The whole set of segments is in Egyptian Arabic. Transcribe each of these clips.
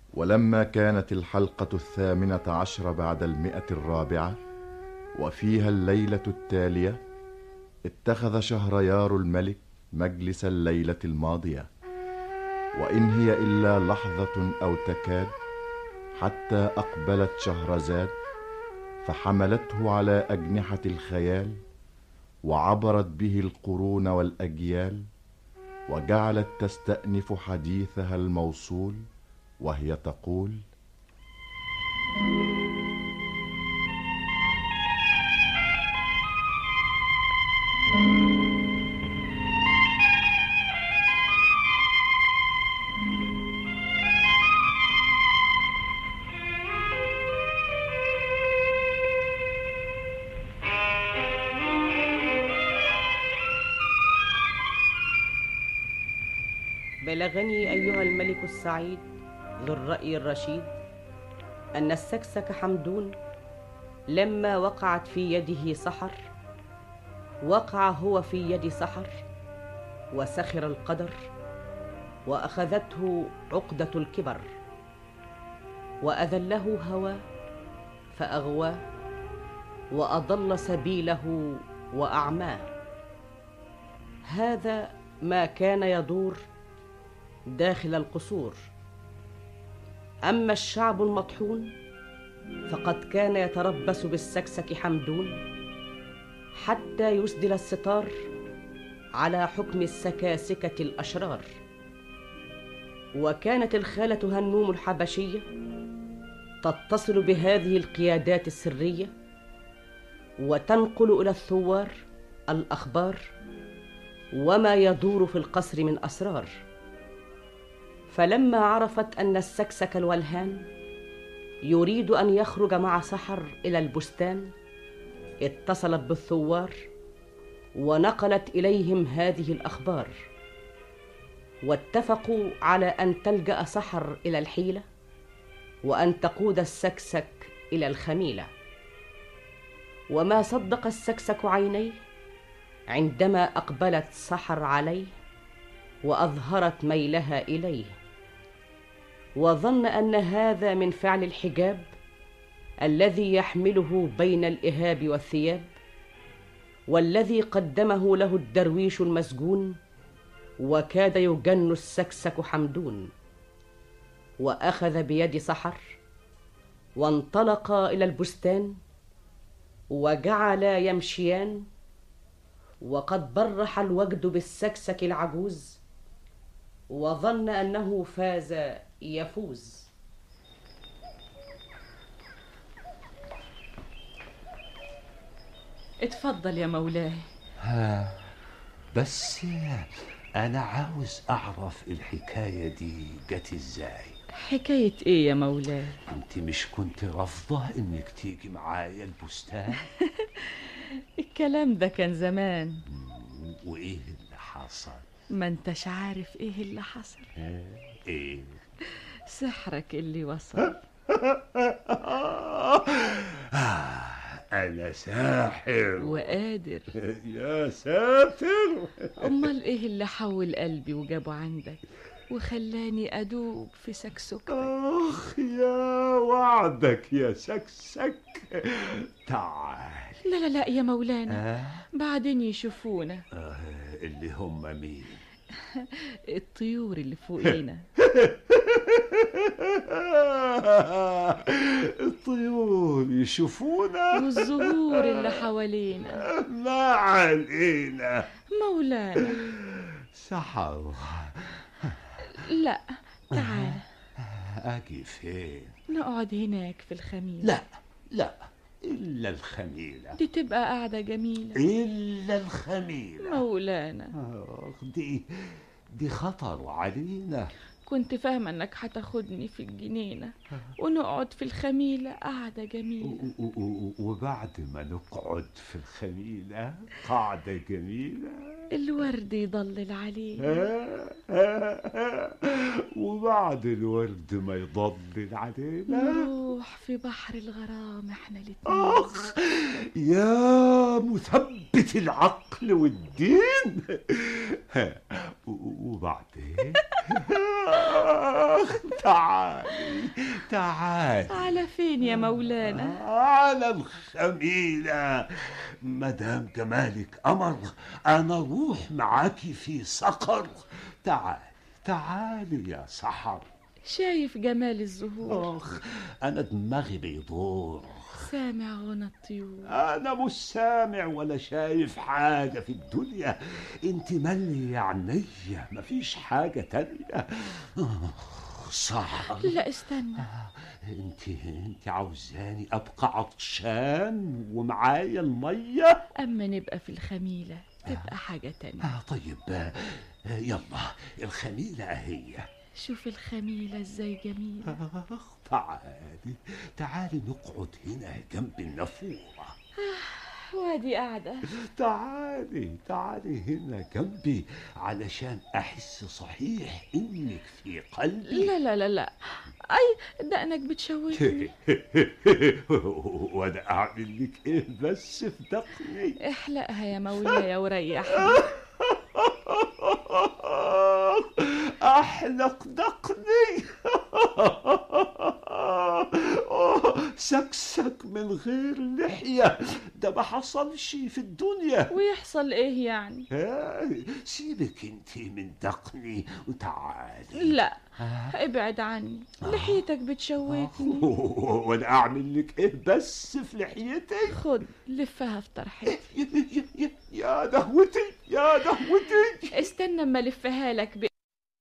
ولما كانت الحلقة الثامنة عشر بعد المئة الرابعة وفيها الليلة التالية اتخذ شهريار الملك مجلس الليلة الماضية وإن هي إلا لحظة أو تكاد حتى أقبلت شهرزاد فحملته على أجنحة الخيال وعبرت به القرون والأجيال وجعلت تستأنف حديثها الموصول وهي تقول بلغني أيها الملك السعيد ذو الرأي الرشيد أن السكسك حمدون لما وقعت في يده سحر وقع هو في يد سحر وسخر القدر وأخذته عقدة الكبر وأذله هوى فأغواه وأضل سبيله وأعماه هذا ما كان يدور داخل القصور اما الشعب المطحون فقد كان يتربص بالسكسك حمدون حتى يسدل الستار على حكم السكاسكه الاشرار وكانت الخاله هنوم الحبشيه تتصل بهذه القيادات السريه وتنقل الى الثوار الاخبار وما يدور في القصر من اسرار فلما عرفت ان السكسك الولهان يريد ان يخرج مع سحر الى البستان اتصلت بالثوار ونقلت اليهم هذه الاخبار واتفقوا على ان تلجا سحر الى الحيله وان تقود السكسك الى الخميله وما صدق السكسك عينيه عندما اقبلت سحر عليه واظهرت ميلها اليه وظن ان هذا من فعل الحجاب الذي يحمله بين الاهاب والثياب والذي قدمه له الدرويش المسجون وكاد يجن السكسك حمدون واخذ بيد سحر وانطلقا الى البستان وجعلا يمشيان وقد برح الوجد بالسكسك العجوز وظن انه فاز يفوز اتفضل يا مولاي ها بس انا عاوز اعرف الحكايه دي جت ازاي حكاية ايه يا مولاي انت مش كنت رافضه انك تيجي معايا البستان الكلام ده كان زمان وايه اللي حصل ما انتش عارف ايه اللي حصل ها؟ ايه سحرك اللي وصل انا ساحر وقادر يا ساتر امال ايه اللي حول قلبي وجابه عندك وخلاني ادوب في سكسك اخ يا وعدك يا سكسك تعال لا لا لا يا مولانا آه. بعدين يشوفونا آه اللي هم مين الطيور اللي فوقينا الطيور يشوفونا والزهور اللي حوالينا ما علينا مولانا سحر لا تعال اجي فين نقعد هناك في الخميل لا لا الا الخميله دي تبقى قاعدة جميلة الا الخميله مولانا آخ، دي دي خطر علينا كنت فاهمة انك هتاخدني في الجنينة ونقعد في الخميلة قعدة جميلة و- و- و- وبعد ما نقعد في الخميلة قعدة جميلة الورد يضلل عليه وبعد الورد ما يضلل علينا نروح في بحر الغرام احنا الاتنين آخ يا مثبت العقل والدين ها، و- وبعدين آخ تعالي تعالي على فين يا مولانا على الخميلة مدام جمالك أمر أنا روح معاكي في صقر تعالي تعالي يا سحر شايف جمال الزهور آخ أنا دماغي بيدور سامع غنى الطيور أنا مش سامع ولا شايف حاجة في الدنيا أنت مالي عينيا مفيش حاجة تانية آخ، سحر لا استنى انت انت عاوزاني ابقى عطشان ومعايا الميه اما نبقى في الخميلة تبقى حاجة تانية آه طيب آه، يلا الخميله اهي شوف الخميلة ازاي جميلة اخ تعالي تعالي نقعد هنا جنب النافوره وادي قاعدة تعالي تعالي هنا جنبي علشان احس صحيح انك في قلبي لا لا لا لا اي دقنك بتشوشني وانا اعمل لك ايه بس في دقني احلقها يا مولاي وريحني احلق دقني سكسك من غير لحية ده ما حصلش في الدنيا ويحصل ايه يعني ها، سيبك انت من دقني وتعالي لا ابعد عني لحيتك بتشوتني وانا اعمل لك ايه بس في لحيتك خد لفها في طرحتي يا- يا- يا- يا دهوتي يا دهوتي استنى اما الفها لك ب...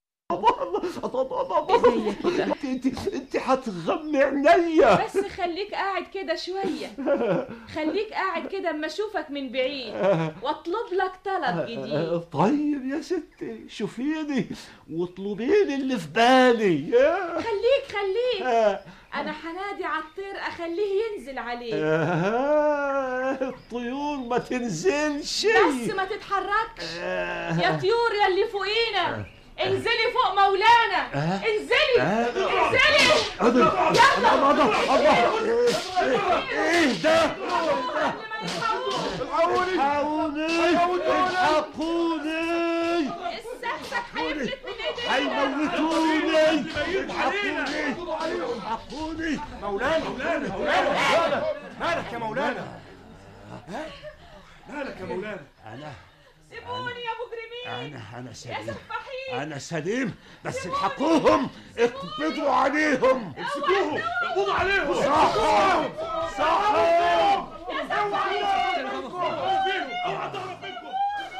ايديا إيديا كده. انت انت انت هتغمي عينيا بس خليك قاعد كده شوية خليك قاعد كده اما اشوفك من بعيد واطلب لك طلب جديد طيب يا ستي شوفيني واطلبي لي اللي في بالي يا. خليك خليك آه، انا هنادي على الطير اخليه ينزل عليك آه، الطيور ما تنزلش بس ما تتحركش آه، يا طيور يا اللي فوقينا انزلي فوق مولانا انزلي انزلي الله الله الله الله ايه ده الحقوني الحقوني السكسك هيفلت من ايدينا هيموتوني الحقوني الحقوني مولانا مولانا مولانا مالك يا مولانا ها؟ مالك يا مولانا انا سيبوني يا مجرمين انا انا يا سليم سفاحين انا سليم بس الحقوهم اقبضوا عليهم امسكوهم قوموا عليهم صحهم صحهم يا سفاحين اوعى تهرب منكم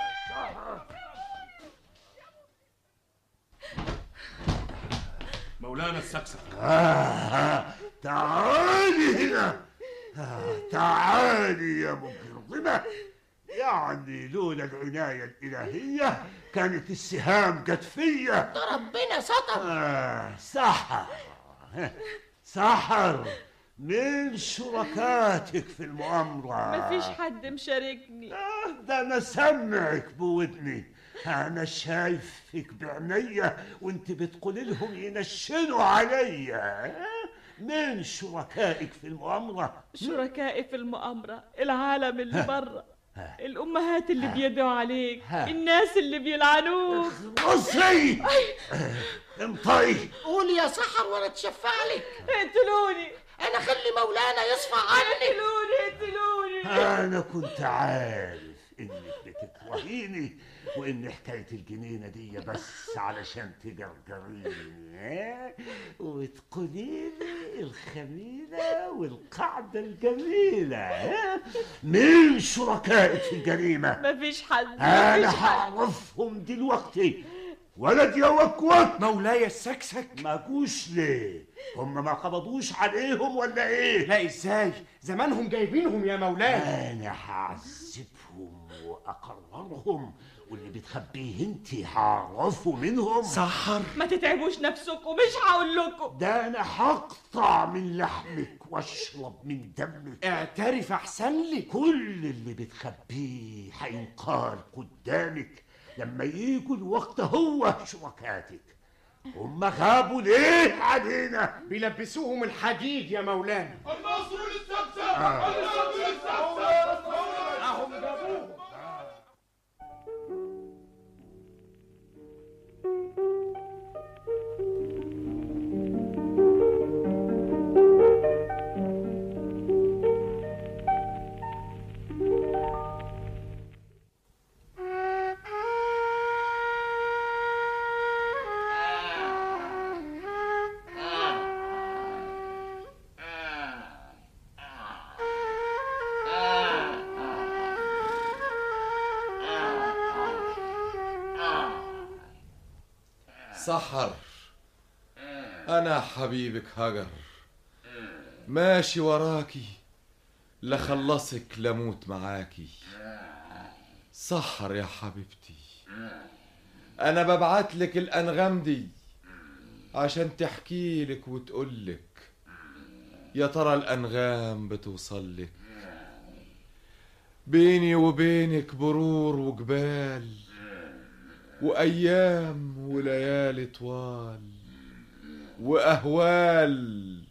مولانا السكسك آه، تعالي هنا آه، تعالي يا مجرمة يعني لولا العناية الإلهية كانت السهام جت فيا ربنا ستر آه، سحر سحر من شركاتك في المؤامرة مفيش حد مشاركني آه، ده أنا سمعك بودني أنا شايفك بعينيا وأنت بتقولي لهم ينشنوا عليا آه، من شركائك في المؤامرة شركائي في المؤامرة العالم اللي بره الأمهات اللي بيدعوا عليك الناس اللي بيلعنوك رصي انطقي قول يا سحر وانا اتشفع لك اقتلوني انا خلي مولانا يصفى عني اقتلوني اقتلوني أنا كنت عارف إنك بتكرهيني وإن حكاية الجنينة دي بس علشان تجرجريني ها؟ وتقولي لي الخميلة والقعدة الجميلة ها؟ من شركائك في الجريمة مفيش حد أنا مفيش حد هعرفهم دلوقتي ولد يا وكوك مولاي السكسك ما جوش ليه هم ما قبضوش عليهم ولا ايه لا ازاي زمانهم جايبينهم يا مولانا انا هعذبهم واقررهم واللي بتخبيه انت هعرفه منهم سحر ما تتعبوش نفسكم مش هقول لكم ده انا هقطع من لحمك واشرب من دمك اعترف احسن لك كل اللي بتخبيه هينقال قدامك لما يجوا الوقت هو شركاتك هم غابوا ليه علينا بيلبسوهم الحديد يا مولانا النصر للسكسة النصر للسكسة اهم جابوهم سحر أنا حبيبك هجر ماشي وراكي لخلصك لموت معاكي سحر يا حبيبتي أنا ببعتلك الأنغام دي عشان تحكيلك وتقولك يا ترى الأنغام بتوصلك بيني وبينك برور وجبال وأيام وليالي طوال وأهوال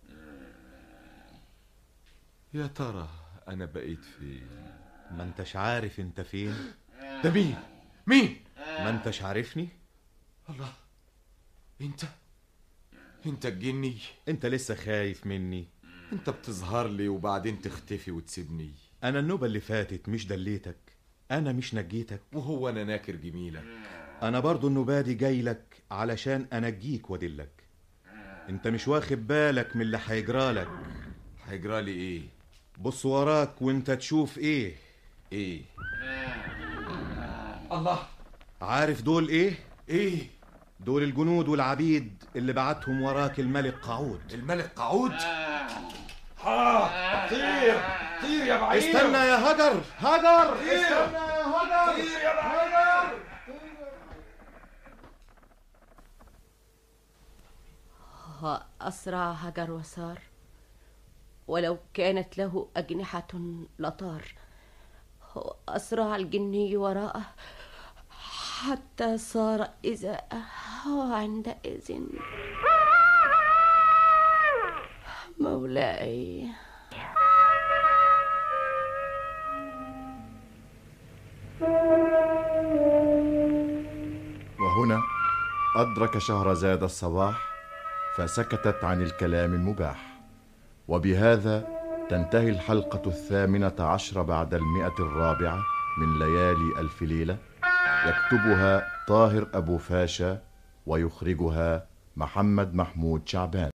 يا ترى أنا بقيت فين ما انتش عارف انت فين ده مين مين ما انتش عارفني الله انت انت الجني انت لسه خايف مني انت بتظهر لي وبعدين تختفي وتسيبني انا النوبة اللي فاتت مش دليتك انا مش نجيتك وهو انا ناكر جميلك انا برضو النوبة دي جاي لك علشان انجيك وادلك انت مش واخد بالك من اللي هيجرالك هيجرالي ايه بص وراك وانت تشوف ايه ايه الله عارف دول ايه ايه دول الجنود والعبيد اللي بعتهم وراك الملك قعود الملك قعود ها طير طير يا بعير استنى يا هجر هجر استنى يا هجر طير يا بعير أسرع هجر وسار ولو كانت له أجنحة لطار أسرع الجني وراءه حتى صار إزاءه وعندئذ مولاي وهنا أدرك شهرزاد الصباح فسكتت عن الكلام المباح وبهذا تنتهي الحلقة الثامنة عشر بعد المئة الرابعة من ليالي ألف ليلة يكتبها طاهر أبو فاشا ويخرجها محمد محمود شعبان